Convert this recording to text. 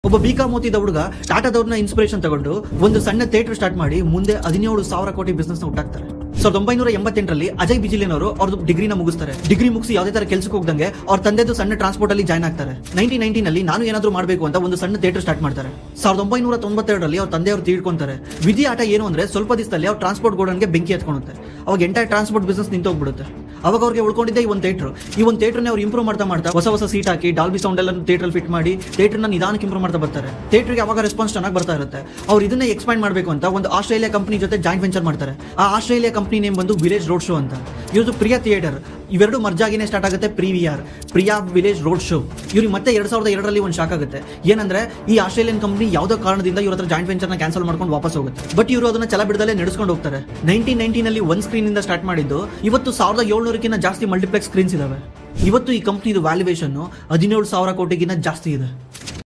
ಒಬ್ಬ ಬಿಕಾಮ್ ಓದಿದ ಹುಡುಗ ಟಾಟಾದವ್ರನ್ನ ಇನ್ಸ್ಪಿರೇಷನ್ ತಗೊಂಡು ಒಂದು ಸಣ್ಣ ಥಿಯೇಟರ್ ಸ್ಟಾರ್ಟ್ ಮಾಡಿ ಮುಂದೆ ಹದಿನೇಳು ಸಾವಿರ ಕೋಟಿ ಬಿಸ್ನೆಸ್ ನ ಹುಟ್ಟಾಕ್ತಾರೆ ಸಾವಿರದ ಒಂಬೈನೂರ ಎಂಬತ್ತೆಂಟರಲ್ಲಿ ಅಜಯ್ ಬಿಜಿಲಿಯನ್ ಅವರು ಅವ್ರದ್ದು ಡಿಗ್ರಿನ ಮುಗಿಸ್ತಾರೆ ಡಿಗ್ರಿ ಮುಗಿಸಿ ಯಾವುದೇ ತರ ಕೆಲಸಕ್ಕೆ ಹೋಗ್ದಂಗೆ ಅವ್ರ ತಂದೆದು ಸಣ್ಣ ಟ್ರಾನ್ಸ್ಪೋರ್ಟ್ ಅಲ್ಲಿ ಜಾಯ್ನ್ ಆಗ್ತಾರೆ ನೈನ್ಟೀನ್ ನೈನ್ಟೀನ್ ಅಲ್ಲಿ ನಾನು ಏನಾದ್ರೂ ಮಾಡಬೇಕು ಅಂತ ಒಂದು ಸಣ್ಣ ಥಿಯೇಟರ್ ಸ್ಟಾರ್ಟ್ ಮಾಡ್ತಾರೆ ಸಾವಿರದ ಒಂಬೈನೂರ ತೊಂಬತ್ತೆರಡರಲ್ಲಿ ಅವ್ರ ತಂದೆಯವರು ತೀಡ್ಕೊಂತಾರೆ ವಿಧಿ ಆಟ ಏನು ಅಂದ್ರೆ ಸ್ವಲ್ಪ ದಿವಸದಲ್ಲಿ ಅವ್ರ ಟ್ರಾನ್ಸ್ಪೋರ್ಟ್ ಗೋಡನ್ಗೆ ಬೆಂಕಿ ಹತ್ಕೊಳುತ್ತೆ ಅವಾಗ ಎಂಟೈರ್ ಟ್ರಾನ್ಸ್ಪೋರ್ಟ್ ಬಿಸ್ನೆಸ್ ನಿಂತೋಗ್ಬಿಡುತ್ತೆ ಅವಾಗ ಅವ್ರಿಗೆ ಉಳ್ಕೊಂಡಿದ್ದೆ ಈ ಒಂದು ಥಿಯೇಟರ್ ಈ ಒಂದು ಥಿಯೇಟರ್ನ ಅವ್ರು ಇಂಪ್ರೂವ್ ಮಾಡ್ತಾ ಮಾಡ್ತಾ ಹೊಸ ಹೊಸ ಸೀಟ್ ಹಾಕಿ ಡಾಲ್ಬಿ ಸೌಂಡ್ ಎಲ್ಲ ಥಿಯೇಟರ್ ಫಿಟ್ ಮಾಡಿ ಥಿಯೇಟರ್ನ ನಿಧಾನಕ್ಕೆ ಇಂಪ್ರೂವ್ ಮಾಡ್ತಾ ಬರ್ತಾರೆ ಥಿಯೇಟರ್ಗೆ ಅವಾಗ ರೆಸ್ಪಾನ್ಸ್ ಚೆನ್ನಾಗಿ ಬರ್ತಾ ಇರುತ್ತೆ ಅವ್ರು ಇದನ್ನೇ ಎಕ್ಸ್ಪ್ಯಾಂಡ್ ಮಾಡಬೇಕು ಅಂತ ಒಂದು ಆಸ್ಟ್ರೇಲಿಯಾ ಕಂಪನಿ ಜೊತೆ ಜಾಯಿಂಟ್ ವೆಂಚರ್ ಮಾಡ್ತಾರೆ ಆ ಆಸ್ಟ್ರೇಲಿಯಾ ಕಂಪನಿ ನೇಮ್ ಬಂದು ವಿಲೇಜ್ ರೋಡ್ ಶೋ ಅಂತ ಇವ್ರದ್ದು ಪ್ರಿಯಾ ಥಿಯೇಟರ್ ಇವೆರಡು ಮರ್ಜ್ ಆಗಿನೇ ಸ್ಟಾರ್ಟ್ ಆಗುತ್ತೆ P V R Priya village road show ಇವ್ರಿಗೆ ಮತ್ತೆ ಎರಡ್ ಸಾವಿರದ ಎರಡರಲ್ಲಿ ಒಂದು ಶಾಕ್ ಆಗುತ್ತೆ ಏನಂದ್ರೆ ಈ ಆಸ್ಟ್ರೇಲಿಯನ್ ಕಂಪನಿ ಯಾವುದೋ ಕಾರಣದಿಂದ ಇವ್ರ ಹತ್ರ ಜಾಯಿಂಟ್ ವೆಂಚರ್ನ ಕ್ಯಾನ್ಸಲ್ ಮಾಡ್ಕೊಂಡು ವಾಪಸ್ ಹೋಗುತ್ತೆ ಬಟ್ ಇವರು ಅದನ್ನ ಛಲ ಬಿಡದಲ್ಲೇ ನಡೆಸ್ಕೊಂಡು ಹೋಗ್ತಾರೆ ನೈನ್ಟೀನ್ ನೈನ್ಟೀನ್ ಅಲ್ಲಿ ಒಂದ್ ಸ್ಕ್ರೀನ್ ಇಂದ ಸ್ಟಾರ್ಟ್ ಮಾಡಿದ್ದು ಇವತ್ತು ಸಾವಿರದ ಏಳ್ನೂರಕ್ಕಿಂತ ಜಾಸ್ತಿ ಮಲ್ಟಿಪ್ಲೆಕ್ಸ್ ಸ್ಕ್ರೀನ್ಸ್ ಇದಾವೆ ಇವತ್ತು ಈ ಕಂಪ್ನಿದು ವ್ಯಾಲ್ಯೂಯೇಷನ್ ಹದಿನೇಳು ಸಾವಿರ ಕೋಟಿಗಿಂತ ಜಾಸ್ತಿ ಇದೆ